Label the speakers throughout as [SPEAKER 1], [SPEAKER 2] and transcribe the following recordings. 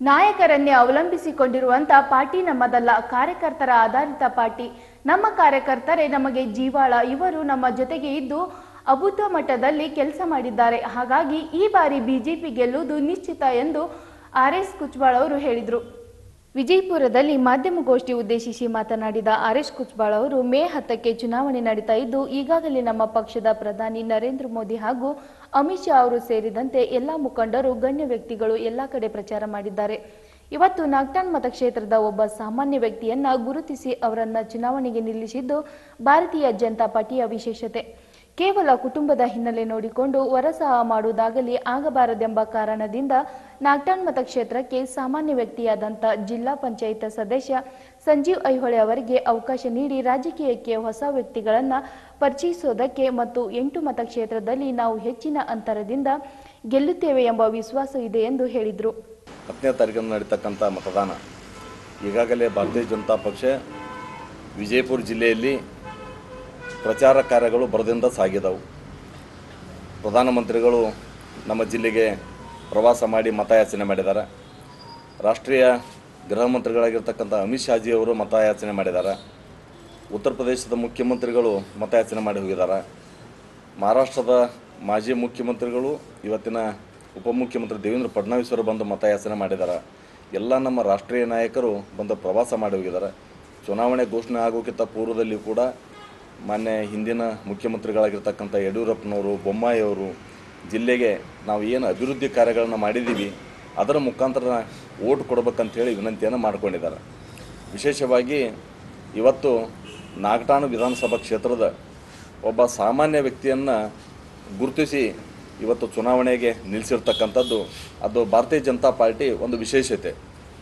[SPEAKER 1] ನಾಯಕರನ್ನೇ ಅವಲಂಬಿಸಿಕೊಂಡಿರುವಂತ party ನಮ್ಮದಲ್ಲ ಕಾರ್ಯಕರ್ತರ ಆಧಾರಿತ party ನಮ್ಮ ಕಾರ್ಯಕರ್ತರೇ ನಮಗೆ ಜೀವಾಳ ಇವರು ನಮ್ಮ ಜೊತೆಗೆ ಇದ್ದು ಅಭೂತ ಮಟ್ಟದಲ್ಲಿ ಕೆಲಸ ಮಾಡಿದ್ದಾರೆ ಹಾಗಾಗಿ ಈ ಬಾರಿ ಬಿಜೆಪಿ ಗೆಲ್ಲುವುದು ನಿಶ್ಚಿತ ಎಂದು ಆರ್ ಎಸ್ ಕುಚ್ಬಾಳ್ ಅವರು ಹೇಳಿದರು ವಿಜಯಪುರದಲ್ಲಿ ಮಾಧ್ಯಮಗೋಷ್ಠಿ ಉದ್ದೇಶಿಸಿ ಮಾತನಾಡಿದ ಆರ್ ಎಸ್ ಕುಚ್ಬಾಳ್ ಅವರು ಮೇ ಹತ್ತಕ್ಕೆ ಚುನಾವಣೆ ನಡೀತಾ ಇದ್ದು ಈಗಾಗಲೇ ನಮ್ಮ ಪಕ್ಷದ ಪ್ರಧಾನಿ ನರೇಂದ್ರ ಮೋದಿ ಹಾಗೂ ಅಮಿತ್ ಶಾ ಅವರು ಸೇರಿದಂತೆ ಎಲ್ಲಾ ಮುಖಂಡರು ಗಣ್ಯ ವ್ಯಕ್ತಿಗಳು ಎಲ್ಲಾ ಕಡೆ ಪ್ರಚಾರ ಮಾಡಿದ್ದಾರೆ ಇವತ್ತು ನಾಗ್ಟಾನ್ ಮತಕ್ಷೇತ್ರದ ಒಬ್ಬ ಸಾಮಾನ್ಯ ವ್ಯಕ್ತಿಯನ್ನ ಗುರುತಿಸಿ ಅವರನ್ನ ಚುನಾವಣೆಗೆ ನಿಲ್ಲಿಸಿದ್ದು ಭಾರತೀಯ ಜನತಾ ಪಾರ್ಟಿಯ ವಿಶೇಷತೆ ಕೇವಲ ಕುಟುಂಬದ ಹಿನ್ನೆಲೆ ನೋಡಿಕೊಂಡು ವರಸಹ ಮಾಡುವುದಾಗಲಿ ಆಗಬಾರದೆಂಬ ಕಾರಣದಿಂದ ನಾಗ್ಟಾನ್ ಮತಕ್ಷೇತ್ರಕ್ಕೆ ಸಾಮಾನ್ಯ ವ್ಯಕ್ತಿಯಾದಂಥ ಜಿಲ್ಲಾ ಪಂಚಾಯತ್ ಸದಸ್ಯ ಸಂಜೀವ್ ಐಹೊಳೆ ಅವರಿಗೆ ಅವಕಾಶ ನೀಡಿ ರಾಜಕೀಯಕ್ಕೆ ಹೊಸ ವ್ಯಕ್ತಿಗಳನ್ನು ಪರಿಚಯಿಸೋದಕ್ಕೆ ಮತ್ತು ಎಂಟು ಮತಕ್ಷೇತ್ರದಲ್ಲಿ ನಾವು ಹೆಚ್ಚಿನ ಅಂತರದಿಂದ ಗೆಲ್ಲುತ್ತೇವೆ ಎಂಬ ವಿಶ್ವಾಸ ಇದೆ ಎಂದು ಹೇಳಿದರು
[SPEAKER 2] ಹತ್ತನೇ ತಾರೀಕನ್ನು ನಡೀತಕ್ಕಂಥ ಮತದಾನ ಈಗಾಗಲೇ ಭಾರತೀಯ ಜನತಾ ಪಕ್ಷ ವಿಜಯಪುರ ಜಿಲ್ಲೆಯಲ್ಲಿ ಪ್ರಚಾರ ಕಾರ್ಯಗಳು ಬರದಿಂದ ಸಾಗಿದವು ಪ್ರಧಾನಮಂತ್ರಿಗಳು ನಮ್ಮ ಜಿಲ್ಲೆಗೆ ಪ್ರವಾಸ ಮಾಡಿ ಮತಯಾಚನೆ ಮಾಡಿದ್ದಾರೆ ರಾಷ್ಟ್ರೀಯ ಗೃಹ ಮಂತ್ರಿಗಳಾಗಿರ್ತಕ್ಕಂಥ ಅಮಿತ್ ಶಾಜಿ ಅವರು ಮತಯಾಚನೆ ಮಾಡಿದ್ದಾರೆ ಉತ್ತರ ಪ್ರದೇಶದ ಮುಖ್ಯಮಂತ್ರಿಗಳು ಮತಯಾಚನೆ ಮಾಡಿ ಹೋಗಿದ್ದಾರೆ ಮಹಾರಾಷ್ಟ್ರದ ಮಾಜಿ ಮುಖ್ಯಮಂತ್ರಿಗಳು ಇವತ್ತಿನ ಉಪಮುಖ್ಯಮಂತ್ರಿ ದೇವೇಂದ್ರ ಫಡ್ನವೀಸ್ ಅವರು ಬಂದು ಮತಯಾಚನೆ ಮಾಡಿದ್ದಾರೆ ಎಲ್ಲ ನಮ್ಮ ರಾಷ್ಟ್ರೀಯ ನಾಯಕರು ಬಂದು ಪ್ರವಾಸ ಮಾಡಿ ಹೋಗಿದ್ದಾರೆ ಚುನಾವಣೆ ಘೋಷಣೆ ಆಗೋಕ್ಕಿಂತ ಪೂರ್ವದಲ್ಲಿ ಕೂಡ ಮಾನ್ಯ ಹಿಂದಿನ ಮುಖ್ಯಮಂತ್ರಿಗಳಾಗಿರ್ತಕ್ಕಂಥ ಯಡಿಯೂರಪ್ಪನವರು ಬೊಮ್ಮಾಯಿಯವರು ಜಿಲ್ಲೆಗೆ ನಾವು ಏನು ಅಭಿವೃದ್ಧಿ ಕಾರ್ಯಗಳನ್ನು ಮಾಡಿದ್ದೀವಿ ಅದರ ಮುಖಾಂತರ ಓಟ್ ಕೊಡ್ಬೇಕಂತೇಳಿ ವಿನಂತಿಯನ್ನು ಮಾಡಿಕೊಂಡಿದ್ದಾರೆ ವಿಶೇಷವಾಗಿ ಇವತ್ತು ನಾಗಟಾಣ ವಿಧಾನಸಭಾ ಕ್ಷೇತ್ರದ ಒಬ್ಬ ಸಾಮಾನ್ಯ ವ್ಯಕ್ತಿಯನ್ನು ಗುರುತಿಸಿ ಇವತ್ತು ಚುನಾವಣೆಗೆ ನಿಲ್ಲಿಸಿರ್ತಕ್ಕಂಥದ್ದು ಅದು ಭಾರತೀಯ ಜನತಾ ಪಾರ್ಟಿ ಒಂದು ವಿಶೇಷತೆ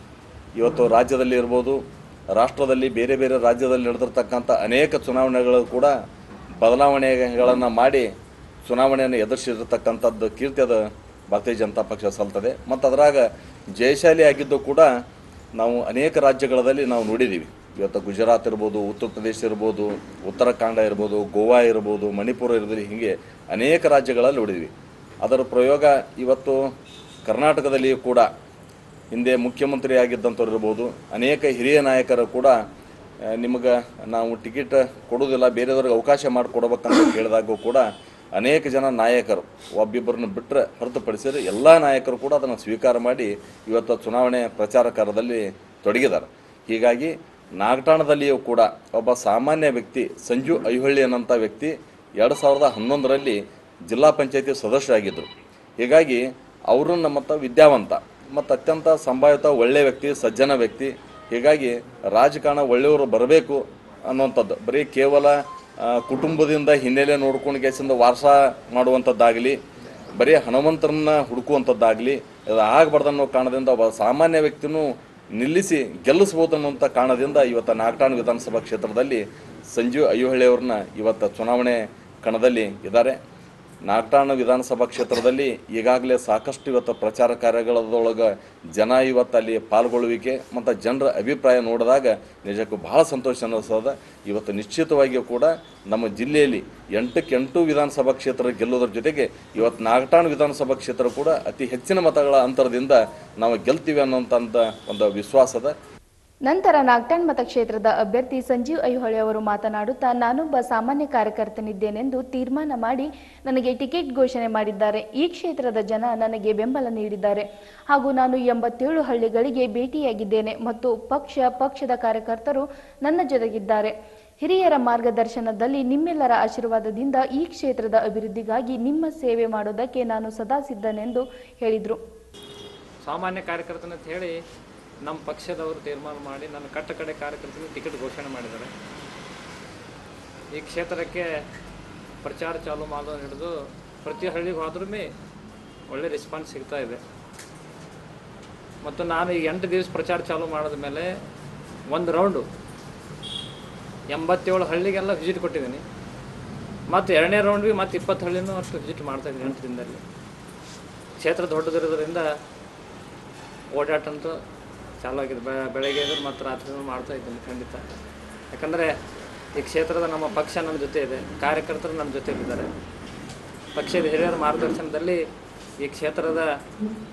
[SPEAKER 2] ಇವತ್ತು ರಾಜ್ಯದಲ್ಲಿ ಇರ್ಬೋದು ರಾಷ್ಟ್ರದಲ್ಲಿ ಬೇರೆ ಬೇರೆ ರಾಜ್ಯದಲ್ಲಿ ನಡೆದಿರ್ತಕ್ಕಂಥ ಅನೇಕ ಚುನಾವಣೆಗಳು ಕೂಡ ಬದಲಾವಣೆಗಳನ್ನು ಮಾಡಿ ಚುನಾವಣೆಯನ್ನು ಎದುರಿಸಿರ್ತಕ್ಕಂಥದ್ದು ಕೀರ್ತಿ ಅದು ಭಾರತೀಯ ಜನತಾ ಪಕ್ಷ ಸಲ್ತದೆ ಮತ್ತು ಅದರಾಗ ಜಯಶಾಲಿ ಆಗಿದ್ದು ಕೂಡ ನಾವು ಅನೇಕ ರಾಜ್ಯಗಳಲ್ಲಿ ನಾವು ನೋಡಿದ್ದೀವಿ ಇವತ್ತು ಗುಜರಾತ್ ಇರ್ಬೋದು ಉತ್ತರ ಪ್ರದೇಶ ಇರ್ಬೋದು ಉತ್ತರಾಖಂಡ ಇರ್ಬೋದು ಗೋವಾ ಇರ್ಬೋದು ಮಣಿಪುರ ಇರ್ಬೋದು ಹೀಗೆ ಅನೇಕ ರಾಜ್ಯಗಳಲ್ಲಿ ನೋಡಿದ್ವಿ ಅದರ ಪ್ರಯೋಗ ಇವತ್ತು ಕರ್ನಾಟಕದಲ್ಲಿಯೂ ಕೂಡ ಹಿಂದೆ ಮುಖ್ಯಮಂತ್ರಿ ಆಗಿದ್ದಂಥವ್ರು ಇರ್ಬೋದು ಅನೇಕ ಹಿರಿಯ ನಾಯಕರು ಕೂಡ ನಿಮಗೆ ನಾವು ಟಿಕೆಟ್ ಕೊಡೋದಿಲ್ಲ ಬೇರೆಯವ್ರಿಗೆ ಅವಕಾಶ ಮಾಡಿಕೊಡ್ಬೇಕಂತ ಕೇಳಿದಾಗೂ ಕೂಡ ಅನೇಕ ಜನ ನಾಯಕರು ಒಬ್ಬಿಬ್ಬರನ್ನ ಬಿಟ್ಟರೆ ಹೊರತುಪಡಿಸಿದ್ರೆ ಎಲ್ಲ ನಾಯಕರು ಕೂಡ ಅದನ್ನು ಸ್ವೀಕಾರ ಮಾಡಿ ಇವತ್ತು ಚುನಾವಣೆ ಪ್ರಚಾರ ಕಾರ್ಯದಲ್ಲಿ ತೊಡಗಿದ್ದಾರೆ ಹೀಗಾಗಿ ನಾಗಠಾಣದಲ್ಲಿಯೂ ಕೂಡ ಒಬ್ಬ ಸಾಮಾನ್ಯ ವ್ಯಕ್ತಿ ಸಂಜು ಐಹೊಳ್ಳಿ ಅನ್ನೋಂಥ ವ್ಯಕ್ತಿ ಎರಡು ಸಾವಿರದ ಹನ್ನೊಂದರಲ್ಲಿ ಜಿಲ್ಲಾ ಪಂಚಾಯತಿ ಸದಸ್ಯರಾಗಿದ್ದರು ಹೀಗಾಗಿ ಅವರು ಮತ್ತು ವಿದ್ಯಾವಂತ ಮತ್ತು ಅತ್ಯಂತ ಸಂಭಾವಿತ ಒಳ್ಳೆಯ ವ್ಯಕ್ತಿ ಸಜ್ಜನ ವ್ಯಕ್ತಿ ಹೀಗಾಗಿ ರಾಜಕಾರಣ ಒಳ್ಳೆಯವರು ಬರಬೇಕು ಅನ್ನುವಂಥದ್ದು ಬರೀ ಕೇವಲ ಆ, ಕುಟುಂಬದಿಂದ ಹಿನ್ನೆಲೆ ನೋಡ್ಕೊಂಡು ಕೇಸಿಂದ ವಾರಸ ಮಾಡುವಂಥದ್ದಾಗಲಿ ಬರೀ ಹನುಮಂತರನ್ನ ಹುಡುಕುವಂಥದ್ದಾಗಲಿ ಅದು ಆಗಬಾರ್ದು ಅನ್ನೋ ಕಾರಣದಿಂದ ಒಬ್ಬ ಸಾಮಾನ್ಯ ವ್ಯಕ್ತಿನೂ ನಿಲ್ಲಿಸಿ ಗೆಲ್ಲಿಸ್ಬೋದು ಅನ್ನುವಂಥ ಕಾರಣದಿಂದ ಇವತ್ತು ನಾಗಟಾಣ ವಿಧಾನಸಭಾ ಕ್ಷೇತ್ರದಲ್ಲಿ ಸಂಜೀವ್ ಐಹೊಳೆ ಅವ್ರನ್ನ ಇವತ್ತು ಚುನಾವಣೆ ಕಣದಲ್ಲಿ ಇದ್ದಾರೆ ನಾಗಟಾಣ ವಿಧಾನಸಭಾ ಕ್ಷೇತ್ರದಲ್ಲಿ ಈಗಾಗಲೇ ಸಾಕಷ್ಟು ಇವತ್ತು ಪ್ರಚಾರ ಕಾರ್ಯಗಳದೊಳಗೆ ಜನ ಇವತ್ತು ಅಲ್ಲಿ ಪಾಲ್ಗೊಳ್ಳುವಿಕೆ ಮತ್ತು ಜನರ ಅಭಿಪ್ರಾಯ ನೋಡಿದಾಗ ನಿಜಕ್ಕೂ ಬಹಳ ಸಂತೋಷ ಅನ್ನಿಸ್ತದೆ ಇವತ್ತು ನಿಶ್ಚಿತವಾಗಿಯೂ ಕೂಡ ನಮ್ಮ ಜಿಲ್ಲೆಯಲ್ಲಿ ಎಂಟಕ್ಕೆ ಎಂಟು ವಿಧಾನಸಭಾ ಕ್ಷೇತ್ರ ಗೆಲ್ಲೋದ್ರ ಜೊತೆಗೆ ಇವತ್ತು ನಾಗಟಾಣ ವಿಧಾನಸಭಾ ಕ್ಷೇತ್ರ ಕೂಡ ಅತಿ ಹೆಚ್ಚಿನ ಮತಗಳ ಅಂತರದಿಂದ ನಾವು ಗೆಲ್ತೀವಿ ಅನ್ನೋಂಥ ಒಂದು ವಿಶ್ವಾಸದ
[SPEAKER 1] ನಂತರ ನಾಗ್ಟಾನ್ ಮತಕ್ಷೇತ್ರದ ಅಭ್ಯರ್ಥಿ ಸಂಜೀವ್ ಐಹೊಳೆ ಅವರು ಮಾತನಾಡುತ್ತಾ ನಾನೊಬ್ಬ ಸಾಮಾನ್ಯ ಕಾರ್ಯಕರ್ತನಿದ್ದೇನೆಂದು ತೀರ್ಮಾನ ಮಾಡಿ ನನಗೆ ಟಿಕೆಟ್ ಘೋಷಣೆ ಮಾಡಿದ್ದಾರೆ ಈ ಕ್ಷೇತ್ರದ ಜನ ನನಗೆ ಬೆಂಬಲ ನೀಡಿದ್ದಾರೆ ಹಾಗೂ ನಾನು ಎಂಬತ್ತೇಳು ಹಳ್ಳಿಗಳಿಗೆ ಭೇಟಿಯಾಗಿದ್ದೇನೆ ಮತ್ತು ಪಕ್ಷ ಪಕ್ಷದ ಕಾರ್ಯಕರ್ತರು ನನ್ನ ಜೊತೆಗಿದ್ದಾರೆ ಹಿರಿಯರ ಮಾರ್ಗದರ್ಶನದಲ್ಲಿ ನಿಮ್ಮೆಲ್ಲರ ಆಶೀರ್ವಾದದಿಂದ ಈ ಕ್ಷೇತ್ರದ ಅಭಿವೃದ್ಧಿಗಾಗಿ ನಿಮ್ಮ ಸೇವೆ ಮಾಡೋದಕ್ಕೆ ನಾನು ಸದಾ ಸಿದ್ಧನೆಂದು ಹೇಳಿದರು
[SPEAKER 3] ಸಾಮಾನ್ಯ ಕಾರ್ಯಕರ್ತನ ಅಂತ ಹೇಳಿ ನಮ್ಮ ಪಕ್ಷದವರು ತೀರ್ಮಾನ ಮಾಡಿ ನನ್ನ ಕಟ್ಟ ಕಡೆ ಕಾರ್ಯಕರ್ತರಿಗೆ ಟಿಕೆಟ್ ಘೋಷಣೆ ಮಾಡಿದ್ದಾರೆ ಈ ಕ್ಷೇತ್ರಕ್ಕೆ ಪ್ರಚಾರ ಚಾಲು ಮಾಡೋದು ಹಿಡಿದು ಪ್ರತಿ ಹಳ್ಳಿಗೆ ಹೋದ್ರೂ ಒಳ್ಳೆ ರೆಸ್ಪಾನ್ಸ್ ಸಿಗ್ತಾ ಇದೆ ಮತ್ತು ನಾನು ಈ ಎಂಟು ದಿವಸ ಪ್ರಚಾರ ಚಾಲು ಮಾಡಿದ ಮೇಲೆ ಒಂದು ರೌಂಡು ಎಂಬತ್ತೇಳು ಹಳ್ಳಿಗೆಲ್ಲ ವಿಸಿಟ್ ಕೊಟ್ಟಿದ್ದೀನಿ ಮತ್ತು ಎರಡನೇ ರೌಂಡ್ಗೆ ಮತ್ತು ಇಪ್ಪತ್ತು ಹಳ್ಳಿನೂ ಅಷ್ಟು ವಿಸಿಟ್ ಮಾಡ್ತಾ ಇದ್ದೀನಿ ಎಂಟು ದಿನದಲ್ಲಿ ಕ್ಷೇತ್ರ ದೊಡ್ಡದಿರೋದ್ರಿಂದ ಓಡಾಟ ಅಂತೂ ಚಾಲು ಆಗಿದೆ ಬೆ ಬೆಳಗ್ಗೆ ಎದ್ದು ಮತ್ತು ರಾತ್ರಿ ಮಾಡ್ತಾ ಇದ್ದೀನಿ ಖಂಡಿತ ಯಾಕಂದರೆ ಈ ಕ್ಷೇತ್ರದ ನಮ್ಮ ಪಕ್ಷ ನಮ್ಮ ಜೊತೆ ಇದೆ ಕಾರ್ಯಕರ್ತರು ನಮ್ಮ ಜೊತೆ ಇದ್ದಾರೆ ಪಕ್ಷದ ಹಿರಿಯರ ಮಾರ್ಗದರ್ಶನದಲ್ಲಿ ಈ ಕ್ಷೇತ್ರದ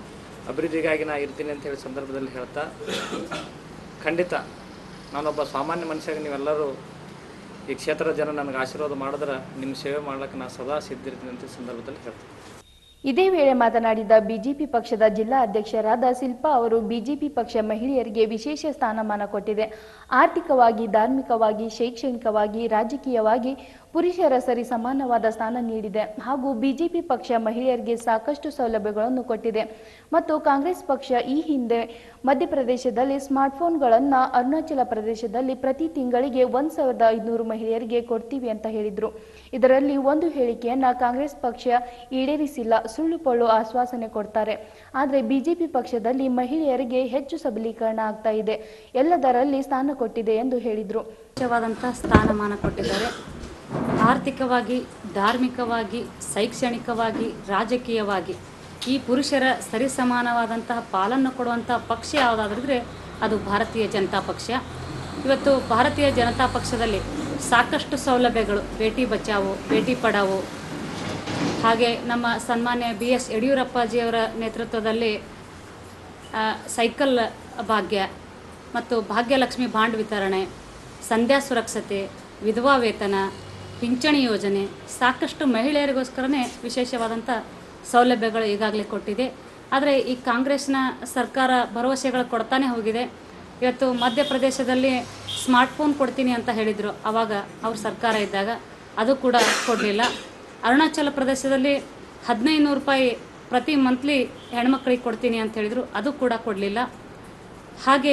[SPEAKER 3] ಅಭಿವೃದ್ಧಿಗಾಗಿ ನಾ ಇರ್ತೀನಿ ಅಂತ ಹೇಳಿ ಸಂದರ್ಭದಲ್ಲಿ ಹೇಳ್ತಾ ಖಂಡಿತ ನಾನೊಬ್ಬ ಸಾಮಾನ್ಯ ಮನುಷ್ಯಾಗ ನೀವೆಲ್ಲರೂ ಈ ಕ್ಷೇತ್ರದ ಜನ ನನಗೆ ಆಶೀರ್ವಾದ ಮಾಡಿದ್ರೆ ನಿಮ್ಮ ಸೇವೆ ಮಾಡ್ಲಿಕ್ಕೆ ನಾ ಸದಾ ಸಿದ್ಧಿರ್ತೀನಿ ಅಂತ ಈ ಸಂದರ್ಭದಲ್ಲಿ ಹೇಳ್ತೀನಿ
[SPEAKER 1] ಇದೇ ವೇಳೆ ಮಾತನಾಡಿದ ಬಿಜೆಪಿ ಪಕ್ಷದ ಜಿಲ್ಲಾ ಅಧ್ಯಕ್ಷರಾದ ಶಿಲ್ಪಾ ಅವರು ಬಿಜೆಪಿ ಪಕ್ಷ ಮಹಿಳೆಯರಿಗೆ ವಿಶೇಷ ಸ್ಥಾನಮಾನ ಕೊಟ್ಟಿದೆ ಆರ್ಥಿಕವಾಗಿ ಧಾರ್ಮಿಕವಾಗಿ ಶೈಕ್ಷಣಿಕವಾಗಿ ರಾಜಕೀಯವಾಗಿ ಪುರುಷರ ಸರಿ ಸಮಾನವಾದ ಸ್ಥಾನ ನೀಡಿದೆ ಹಾಗೂ ಬಿಜೆಪಿ ಪಕ್ಷ ಮಹಿಳೆಯರಿಗೆ ಸಾಕಷ್ಟು ಸೌಲಭ್ಯಗಳನ್ನು ಕೊಟ್ಟಿದೆ ಮತ್ತು ಕಾಂಗ್ರೆಸ್ ಪಕ್ಷ ಈ ಹಿಂದೆ ಮಧ್ಯಪ್ರದೇಶದಲ್ಲಿ ಸ್ಮಾರ್ಟ್ಫೋನ್ಗಳನ್ನು ಅರುಣಾಚಲ ಪ್ರದೇಶದಲ್ಲಿ ಪ್ರತಿ ತಿಂಗಳಿಗೆ ಒಂದು ಸಾವಿರದ ಐದುನೂರು ಮಹಿಳೆಯರಿಗೆ ಕೊಡ್ತೀವಿ ಅಂತ ಹೇಳಿದರು ಇದರಲ್ಲಿ ಒಂದು ಹೇಳಿಕೆಯನ್ನ ಕಾಂಗ್ರೆಸ್ ಪಕ್ಷ ಈಡೇರಿಸಿಲ್ಲ ಸುಳ್ಳು ಪೊಳ್ಳು ಆಶ್ವಾಸನೆ ಕೊಡ್ತಾರೆ ಆದರೆ ಬಿಜೆಪಿ ಪಕ್ಷದಲ್ಲಿ ಮಹಿಳೆಯರಿಗೆ ಹೆಚ್ಚು ಸಬಲೀಕರಣ ಆಗ್ತಾ ಇದೆ ಎಲ್ಲದರಲ್ಲಿ ಸ್ಥಾನ ಕೊಟ್ಟಿದೆ ಎಂದು ಹೇಳಿದರು
[SPEAKER 4] ವಿಶೇಷವಾದಂಥ ಸ್ಥಾನಮಾನ ಕೊಟ್ಟಿದ್ದಾರೆ ಆರ್ಥಿಕವಾಗಿ ಧಾರ್ಮಿಕವಾಗಿ ಶೈಕ್ಷಣಿಕವಾಗಿ ರಾಜಕೀಯವಾಗಿ ಈ ಪುರುಷರ ಸರಿಸಮಾನವಾದಂತಹ ಪಾಲನ್ನು ಕೊಡುವಂತಹ ಪಕ್ಷ ಯಾವುದಾದ್ರಿದ್ರೆ ಅದು ಭಾರತೀಯ ಜನತಾ ಪಕ್ಷ ಇವತ್ತು ಭಾರತೀಯ ಜನತಾ ಪಕ್ಷದಲ್ಲಿ ಸಾಕಷ್ಟು ಸೌಲಭ್ಯಗಳು ಬೇಟಿ ಬಚಾವೋ ಬೇಟಿ ಪಡಾವೋ ಹಾಗೆ ನಮ್ಮ ಸನ್ಮಾನ್ಯ ಬಿ ಎಸ್ ಯಡಿಯೂರಪ್ಪಾಜಿಯವರ ನೇತೃತ್ವದಲ್ಲಿ ಆ, ಸೈಕಲ್ ಭಾಗ್ಯ ಮತ್ತು ಭಾಗ್ಯಲಕ್ಷ್ಮಿ ಬಾಂಡ್ ವಿತರಣೆ ಸಂಧ್ಯಾ ಸುರಕ್ಷತೆ ವಿಧವಾ ವೇತನ ಪಿಂಚಣಿ ಯೋಜನೆ ಸಾಕಷ್ಟು ಮಹಿಳೆಯರಿಗೋಸ್ಕರನೇ ವಿಶೇಷವಾದಂಥ ಸೌಲಭ್ಯಗಳು ಈಗಾಗಲೇ ಕೊಟ್ಟಿದೆ ಆದರೆ ಈ ಕಾಂಗ್ರೆಸ್ನ ಸರ್ಕಾರ ಭರವಸೆಗಳು ಕೊಡ್ತಾನೆ ಹೋಗಿದೆ ಇವತ್ತು ಮಧ್ಯಪ್ರದೇಶದಲ್ಲಿ ಸ್ಮಾರ್ಟ್ಫೋನ್ ಕೊಡ್ತೀನಿ ಅಂತ ಹೇಳಿದರು ಆವಾಗ ಅವ್ರ ಸರ್ಕಾರ ಇದ್ದಾಗ ಅದು ಕೂಡ ಕೊಡಲಿಲ್ಲ ಅರುಣಾಚಲ ಪ್ರದೇಶದಲ್ಲಿ ಹದಿನೈದು ನೂರು ರೂಪಾಯಿ ಪ್ರತಿ ಮಂತ್ಲಿ ಹೆಣ್ಮಕ್ಳಿಗೆ ಕೊಡ್ತೀನಿ ಅಂತ ಹೇಳಿದರು ಅದು ಕೂಡ ಕೊಡಲಿಲ್ಲ ಹಾಗೆ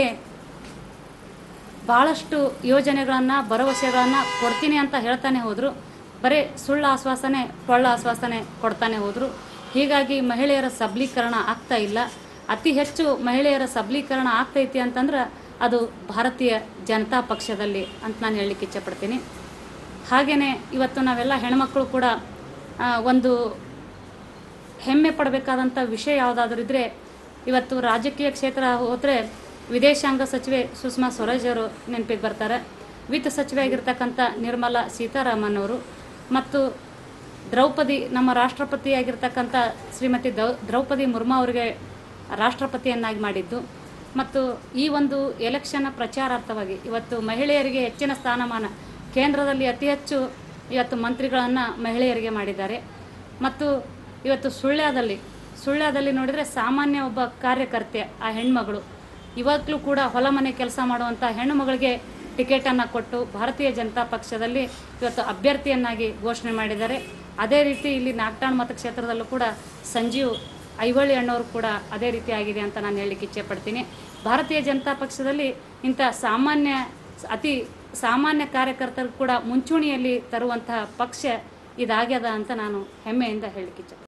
[SPEAKER 4] ಭಾಳಷ್ಟು ಯೋಜನೆಗಳನ್ನು ಭರವಸೆಗಳನ್ನು ಕೊಡ್ತೀನಿ ಅಂತ ಹೇಳ್ತಾನೆ ಹೋದರು ಬರೀ ಸುಳ್ಳು ಆಶ್ವಾಸನೆ ಪೊಳ್ಳ ಆಶ್ವಾಸನೆ ಕೊಡ್ತಾನೆ ಹೋದರು ಹೀಗಾಗಿ ಮಹಿಳೆಯರ ಸಬಲೀಕರಣ ಆಗ್ತಾ ಇಲ್ಲ ಅತಿ ಹೆಚ್ಚು ಮಹಿಳೆಯರ ಸಬಲೀಕರಣ ಆಗ್ತೈತಿ ಅಂತಂದ್ರೆ ಅದು ಭಾರತೀಯ ಜನತಾ ಪಕ್ಷದಲ್ಲಿ ಅಂತ ನಾನು ಹೇಳಲಿಕ್ಕೆ ಇಚ್ಛಪಡ್ತೀನಿ ಹಾಗೆಯೇ ಇವತ್ತು ನಾವೆಲ್ಲ ಹೆಣ್ಮಕ್ಳು ಕೂಡ ಆ, ಒಂದು ಹೆಮ್ಮೆ ಪಡಬೇಕಾದಂಥ ವಿಷಯ ಯಾವುದಾದ್ರೂ ಇದ್ದರೆ ಇವತ್ತು ರಾಜಕೀಯ ಕ್ಷೇತ್ರ ಹೋದರೆ ವಿದೇಶಾಂಗ ಸಚಿವೆ ಸುಷ್ಮಾ ಸ್ವರಾಜ್ ಅವರು ನೆನಪಿಗೆ ಬರ್ತಾರೆ ವಿತ್ತ ಸಚಿವೆ ಆಗಿರ್ತಕ್ಕಂಥ ನಿರ್ಮಲಾ ಸೀತಾರಾಮನ್ ಅವರು ಮತ್ತು ದ್ರೌಪದಿ ನಮ್ಮ ರಾಷ್ಟ್ರಪತಿಯಾಗಿರ್ತಕ್ಕಂಥ ಶ್ರೀಮತಿ ದೌ ದ್ರೌಪದಿ ಮುರ್ಮು ಅವರಿಗೆ ರಾಷ್ಟ್ರಪತಿಯನ್ನಾಗಿ ಮಾಡಿದ್ದು ಮತ್ತು ಈ ಒಂದು ಎಲೆಕ್ಷನ್ನ ಪ್ರಚಾರಾರ್ಥವಾಗಿ ಇವತ್ತು ಮಹಿಳೆಯರಿಗೆ ಹೆಚ್ಚಿನ ಸ್ಥಾನಮಾನ ಕೇಂದ್ರದಲ್ಲಿ ಅತಿ ಹೆಚ್ಚು ಇವತ್ತು ಮಂತ್ರಿಗಳನ್ನು ಮಹಿಳೆಯರಿಗೆ ಮಾಡಿದ್ದಾರೆ ಮತ್ತು ಇವತ್ತು ಸುಳ್ಯದಲ್ಲಿ ಸುಳ್ಯದಲ್ಲಿ ನೋಡಿದರೆ ಸಾಮಾನ್ಯ ಒಬ್ಬ ಕಾರ್ಯಕರ್ತೆ ಆ ಹೆಣ್ಮಗಳು ಇವಾಗಲೂ ಕೂಡ ಹೊಲ ಮನೆ ಕೆಲಸ ಮಾಡುವಂಥ ಹೆಣ್ಣು ಮಗಳಿಗೆ ಟಿಕೆಟನ್ನು ಕೊಟ್ಟು ಭಾರತೀಯ ಜನತಾ ಪಕ್ಷದಲ್ಲಿ ಇವತ್ತು ಅಭ್ಯರ್ಥಿಯನ್ನಾಗಿ ಘೋಷಣೆ ಮಾಡಿದ್ದಾರೆ ಅದೇ ರೀತಿ ಇಲ್ಲಿ ನಾಗ್ಟಾಣ್ ಮತಕ್ಷೇತ್ರದಲ್ಲೂ ಕೂಡ ಸಂಜೀವ್ ಐವಳ್ಳಿ ಅಣ್ಣವರು ಕೂಡ ಅದೇ ರೀತಿ ಆಗಿದೆ ಅಂತ ನಾನು ಹೇಳಲಿಕ್ಕೆ ಇಚ್ಛೆ ಪಡ್ತೀನಿ ಭಾರತೀಯ ಜನತಾ ಪಕ್ಷದಲ್ಲಿ ಇಂಥ ಸಾಮಾನ್ಯ ಅತಿ ಸಾಮಾನ್ಯ ಕಾರ್ಯಕರ್ತರು ಕೂಡ ಮುಂಚೂಣಿಯಲ್ಲಿ ತರುವಂತಹ ಪಕ್ಷ ಇದಾಗ್ಯದ ಅಂತ ನಾನು ಹೆಮ್ಮೆಯಿಂದ ಹೇಳಲಿಕ್ಕೆ ಇಚ್ಛೆ